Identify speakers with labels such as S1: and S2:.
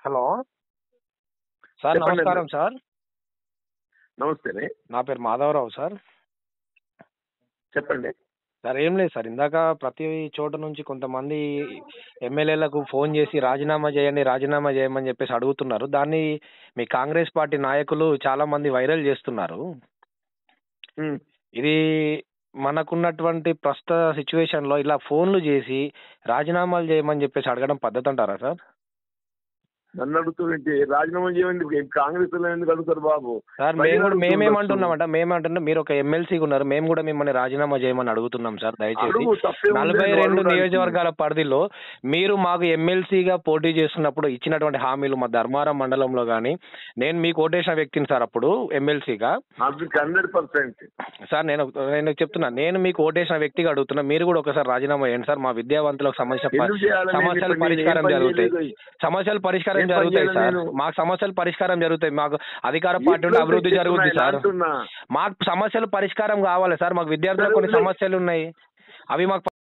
S1: Hello sir
S2: చెప్పండి
S1: నమస్కారం sir
S2: నమస్తేనే
S1: నా పేరు మాధవరావు సార్
S2: చెప్పండి
S1: సార్ ఏం లేదు సార్ ఇందాక ప్రతి చోట నుంచి కొంతమంది ఎమ్మెల్యేలకు ఫోన్ చేసి రాజీనామా చేయండి రాజీనామా చేయమని చెప్పేసి అడుగుతున్నారు దాన్ని మీ కాంగ్రెస్ పార్టీ నాయకులు చాలా మంది వైరల్ చేస్తున్నారు
S2: ఉమ్.
S1: ఇది మనకున్నటువంటి ప్రస్తుత సిచ్యువేషన్ లో ఇలా ఫోన్లు చేసి రాజీనామాలు చేయమని చెప్పేసి అడగడం పద్ధతి అంటారా సార్
S2: నన్ను అడుగుతుంటే రాజీనామా చేయండి కాంగ్రెస్ లో ఎందుకు అడుగుతారు బాబు
S1: సార్
S2: ప్రజలు
S1: మేము కూడా
S2: అడుగుతుండొచ్చు.
S1: మేమేమంటున్నామంట మేమేమంటున్నాం మీరు ఒక ఎమ్మెల్సీగా ఉన్నారు మేము కూడా మిమ్మల్ని రాజీనామా చేయమని అడుగుతున్నాం సార్ దయచేసి
S2: అడుగు తప్పే ఉంది
S1: నలభై
S2: నువ్వు
S1: రెండు
S2: అడగడానికి.
S1: నియోజకవర్గాల పరిధిలో మీరు మాకు ఎమ్మెల్సీగా పోటీ చేస్తున్నప్పుడు ఇచ్చినటువంటి హామీలు మా ధర్మారం మండలంలో కానీ నేను మీకు ఓటేసిన వ్యక్తిని సార్ అప్పుడు ఎమ్మెల్సీగా
S2: అది హండ్రెడ్ పర్సెంట్
S1: సార్ నేను నేను చెప్తున్నా నేను మీకు ఓటేసిన వ్యక్తిగా అడుగుతున్నా మీరు కూడా ఒకసారి రాజీనామా చేయండి సార్ మా విద్యావంతులకు సంబంధించిన ప-
S2: ఎందుకు చేయాలి నేను
S1: సమస్యలు
S2: ఇప్పుడు నేను ఏం
S1: పరిష్కారం
S2: పని
S1: జరుగుతాయి
S2: చేయలేదు.
S1: సమస్యలు పరిష్కారం
S2: ఏం పని
S1: జరుగుతాయి
S2: చేయలేదు
S1: సార్
S2: నేను.
S1: మాకు సమస్యలు పరిష్కారం జరుగుతాయి మాకు అధికార పార్టీ నుండి అభివృద్ధి
S2: చెప్తున్నా,
S1: జరుగుద్ది
S2: ఇలా
S1: సార్
S2: అంటున్నా.
S1: మాకు సమస్యలు పరిష్కారం కావాలి సార్ మాకు విద్యార్థులకు కొన్ని
S2: జరుగుతాయి.
S1: సమస్యలు ఉన్నాయి అవి మాకు